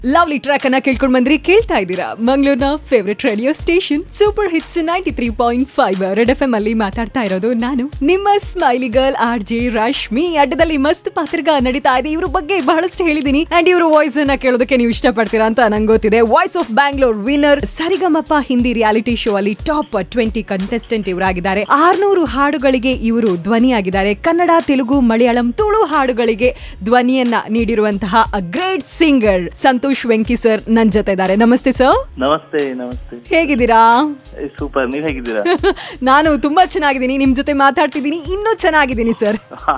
Lovely track ಅನ್ನ ಕೇಳ್ಕೊಂಡ್ ಬಂದ್ರಿ ಕೇಳ್ತಾ ಇದ್ದೀರಾ ಮಂಗಳೂರಿನ favourite radio station super hits ninety three point five red F M ಅಲ್ಲಿ ಮಾತಾಡ್ತಾ ಇರೋದು ನಾನು ನಿಮ್ಮ smiley girl R J Rashmi ಅಡ್ಡದಲ್ಲಿ ಮಸ್ತ್ ಪಾತ್ರಗ ನಡೀತಾ ಇದೆ ಇವ್ರ ಬಗ್ಗೆ ಬಹಳಷ್ಟು ಹೇಳಿದೀನಿ ಅಂಡ್ ಇವ್ರ ವಾಯ್ಸ್ ಅನ್ನ ಕೇಳೋದಕ್ಕೆ ನೀವು ಇಷ್ಟಪಡ್ತೀರಾ ಅಂತ ನಂಗೆ ಗೊತ್ತಿದೆ voice of Bangalore winner Sarigamapa Hindi reality show ಅಲ್ಲಿ ಟಾಪ್ ಟ್ವೆಂಟಿ ಕಂಟೆಸ್ಟೆಂಟ್ ಇವರಾಗಿದ್ದಾರೆ ಆರ್ನೂರು ಹಾಡುಗಳಿಗೆ ಇವರು ಧ್ವನಿಯಾಗಿದ್ದಾರೆ ಕನ್ನಡ ತೆಲುಗು ಮಲಯಾಳಂ ತುಳು ಹಾಡುಗಳಿಗೆ ಧ್ವನಿಯನ್ನ ನೀಡಿರುವಂತಹ great singer Santosh Venki sir ನನ್ ಜೊತೆ ಇದ್ದಾರೆ ನಮಸ್ತೆ ಸರ್ ನಮಸ್ತೆ ನಮಸ್ತೆ ಹೇಗಿದ್ದೀರಾ ಸೂಪರ್ ನೀವ್ ಹೇಗಿದ್ದೀರಾ ನಾನು ತುಂಬಾ ಚೆನ್ನಾಗಿದ್ದೀನಿ ನಿಮ್ ಜೊತೆ ಮಾತಾಡ್ತಿದ್ದೀನಿ ಇನ್ನೂ ಚೆನ್ನಾಗಿದ್ದೀನಿ ಸರ್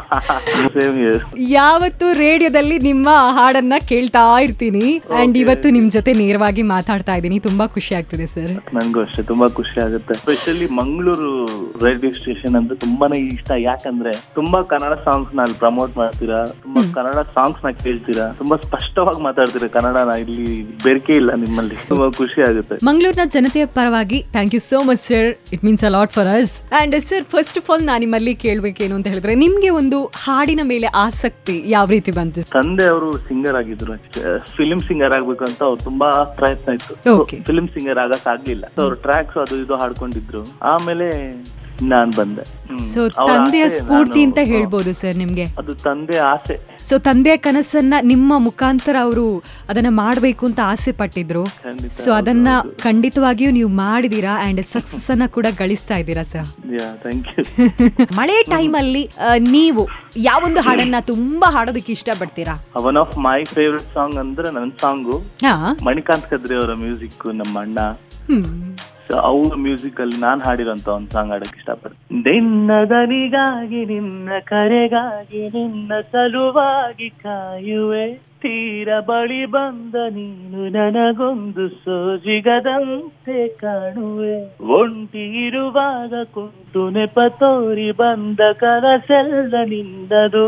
ಸೇಮ್ ಇಯರ್ ಯಾವತ್ತು ರೇಡಿಯೋದಲ್ಲಿ ನಿಮ್ಮ ಹಾಡನ್ನ ಕೇಳ್ತಾ ಇರ್ತೀನಿ ಅಂಡ್ ಇವತ್ತು ನಿಮ್ ಜೊತೆ ನೇರವಾಗಿ ಮಾತಾಡ್ತಾ ಇದ್ದೀನಿ ತುಂಬಾ ಖುಷಿ ಆಗ್ತಿದೆ ಸರ್ ನನ್ಗೂ ಅಷ್ಟೇ ತುಂಬಾ ಖುಷಿ ಆಗುತ್ತೆ ಸ್ಪೆಷಲಿ ಮಂಗಳೂರು ರೇಡಿಯೋ ಸ್ಟೇಷನ್ ಅಂದ್ರೆ ತುಂಬಾನೇ ಇಷ್ಟ ಯಾಕಂದ್ರೆ ತುಂಬಾ ಕನ್ನಡ ಸಾಂಗ್ಸ್ ನ ಅಲ್ಲಿ ಪ್ರಮೋಟ್ ಮಾಡ್ತೀರಾ ತುಂಬಾ ಕನ್ನಡ ಸಾಂಗ್ಸ್ ನ ಕೇಳ್ತೀರಾ ತುಂಬಾ ಸ್ಪಷ್ಟವಾಗಿ ಮಾತಾಡ್ತೀರಾ ಕನ್ನಡನ ಇಲ್ಲಿ ಬೆರಕೆ ಇಲ್ಲ ನಿಮ್ಮಲ್ಲಿ ತುಂಬಾ ಖುಷಿ ಆಗುತ್ತೆ ಮಂಗಳೂರಿನ ಜನತೆಯ ಪರವಾಗಿ thank you so much sir it means a lot for us and sir first of all ನಾನು ನಿಮ್ಮಲ್ಲಿ ಕೇಳ್ಬೇಕೇನು ಅಂತ ಹೇಳಿದ್ರೆ ನಿಮ್ಗೆ ಒಂದು ಹಾಡಿನ ಮೇಲೆ ಆಸಕ್ತಿ ಯಾವ ರೀತಿ ಬಂತು ತಂದೆ ಅವರು ಸಿಂಗರ್ ಆಗಿದ್ರು ಫಿಲ್ಮ್ ಸಿಂಗರ್ ಆಗ್ಬೇಕು ಅಂತ ಅವ್ರು ತುಂಬಾ ಪ್ರಯತ್ನ ಇತ್ತು Okay. ಫಿಲ್ಮ್ ಸಿಂಗರ್ ಆಗಕ್ ಆಗ್ಲಿಲ್ಲ ಅವ್ರು ಟ್ರ್ಯಾಕ್ಸ್ ಅದು ಇದು ಹಾಡ್ಕೊಂಡಿದ್ರು ಆಮೇಲೆ ನಾನ್ ಬಂದೆ ಹ್ಮ್. ಸೊ ಅವ್ರ ತಂದೆಯ ಆಸೆ ಸ್ಫೂರ್ತಿ ನಾನು- ಅಂತ ಹೇಳ್ಬೋದು ಸರ್ ನಿಮ್ಗೆ ಅದು ತಂದೆ ಆಸೆ ಸೊ ತಂದೆಯ ಕನಸನ್ನ ನಿಮ್ಮ ಮುಖಾಂತರ ಅವರು ಅದನ್ನ ಮಾಡಬೇಕು ಅಂತ ಆಸೆ ಪಟ್ಟಿದ್ರು ಖಂಡಿತ ಸೊ ಅದನ್ನ ಖಂಡಿತವಾಗಿಯೂ ನೀವು ಮಾಡಿದೀರಾ ಅಂಡ್ ಸಕ್ಸಸ್ ಅನ್ನ ಕೂಡ ಗಳಿಸ್ತಾ ಇದ್ದೀರಾ ಸರ್ ಯಾ ಥ್ಯಾಂಕ್ ಯು ಮಳೆ ಟೈಮಲ್ಲಿ ನೀವು ಯಾವೊಂದು ಹಾಡನ್ನ ತುಂಬಾ ಹಾಡೋದಕ್ಕೆ ಇಷ್ಟಪಡ್ತೀರಾ one of my favourite song ಅಂದ್ರೆ ನನ್ ಸಾಂಗು ಹಾ ಮಣಿಕಾಂತ್ ಕದ್ರಿ ಅವರ ಮ್ಯೂಸಿಕ್ ನಮ್ಮ ಅಣ್ಣ ಹ್ಮ್ ಸೊ ಅವ್ರ ಮ್ಯೂಸಿಕ್ ಅಲ್ಲಿ ನಾನ್ ಹಾಡಿರೋಂತ ಒಂದ್ ಸಾಂಗ್ ಹಾಡಕ್ ಇಷ್ಟಪಡ್ತೀನಿ ನಿನ್ನ ದನಿಗಾಗಿ ನಿನ್ನ ಕರೆಗಾಗಿ ನಿನ್ನ ಸಲುವಾಗಿ ಕಾಯುವೆ ತೀರ ಬಳಿ ಬಂದ ನೀನು ನನಗೊಂದು ಸೋಜಿಗದಂತೆ ಕಾಣುವೆ ಒಂಟಿ ಇರುವಾಗ ಕುಂಟು ನೆಪ ತೋರಿ ಬಂದ ಕನಸೆಲ್ಲ ನಿಂದದು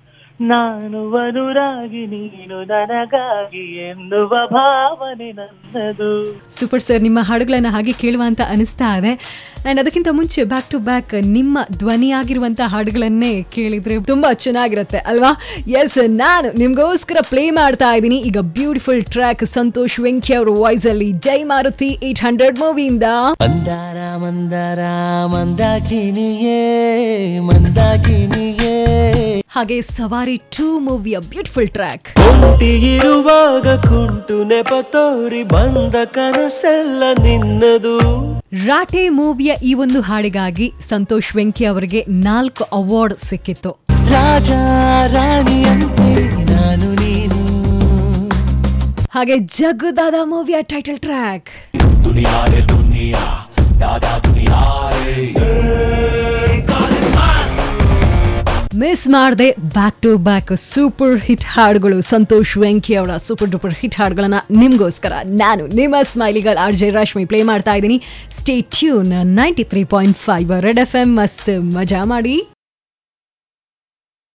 ನಾನು ಅನುರಾಗಿ ನೀನು ನನಗಾಗಿ ಎನ್ನುವ ಭಾವನೆ ನನ್ನದು ಸೂಪರ್ ಸರ್ ನಿಮ್ಮ ಹಾಡುಗಳನ್ನ ಹಾಗೆ ಕೇಳುವ ಅಂತ ಅನಿಸ್ತಾ ಇದೆ ಅಂಡ್ ಅದಕ್ಕಿಂತ ಮುಂಚೆ ಬ್ಯಾಕ್ ಟು ಬ್ಯಾಕ್ ನಿಮ್ಮ ಧ್ವನಿಯಾಗಿರುವಂತ ಹಾಡುಗಳನ್ನೇ ಕೇಳಿದ್ರೆ ತುಂಬಾ ಚೆನ್ನಾಗಿರುತ್ತೆ ಅಲ್ವಾ ಎಸ್ ನಾನು ನಿಮ್ಗೋಸ್ಕರ ಪ್ಲೇ ಮಾಡ್ತಾ ಇದ್ದೀನಿ ಈಗ ಬ್ಯೂಟಿಫುಲ್ ಟ್ರ್ಯಾಕ್ ಸಂತೋಷ್ ವೆಂಕಿ ಅವರ ವಾಯ್ಸ್ ಅಲ್ಲಿ ಜೈ ಮಾರುತಿ ಏಟ್ ಹಂಡ್ರೆಡ್ ಮೂವಿಯಿಂದ ಮಂದಾರ ಮಂದಾರ ಮಂದಾಕಿನಿಯೇ ಮಂದಾಕಿನಿಯೇ ಹಾಗೆ ಸವಾರಿ ಟೂ ಮೂವಿಯ ಬ್ಯೂಟಿಫುಲ್ ಟ್ರ್ಯಾಕ್ ಒಂಟಿಗಿರುವಾಗ ಕುಂಟು ನೆಪ ತೋರಿ ಬಂದ ಕನಸೆಲ್ಲ ನಿನ್ನದು ರಾಟೆ ಮೂವಿಯ ಈ ಒಂದು ಹಾಡಿಗಾಗಿ ಸಂತೋಷ್ ವೆಂಕಿ ಅವರಿಗೆ ನಾಲ್ಕು ಅವಾರ್ಡ್ ಸಿಕ್ಕಿತ್ತು ರಾಜ ರಾಣಿಯಂತೆ ನಾನು ನೀನು ಹಾಗೆ ಜಗ್ಗುದಾದ ಮೂವಿಯ ಟೈಟಲ್ ಟ್ರ್ಯಾಕ್ ಮಿಸ್ ಮಾಡದೆ back to back super hit ಹಾಡುಗಳು ಸಂತೋಷ್ ವೆಂಕಿ ಅವರ ಸೂಪರ್ ಡೂಪರ್ ಹಿಟ್ ಹಾಡುಗಳನ್ನ ನಿಮ್ಗೋಸ್ಕರ ನಾನು ನಿಮ್ಮ ಸ್ಮೈಲಿಗಳು ಆರ್ ಜೆ ರಶ್ಮಿ ಪ್ಲೇ ಮಾಡ್ತಾ ಇದ್ದೀನಿ stay tune ninety three point five red F M ಮಸ್ತ್ ಮಜಾ ಮಾಡಿ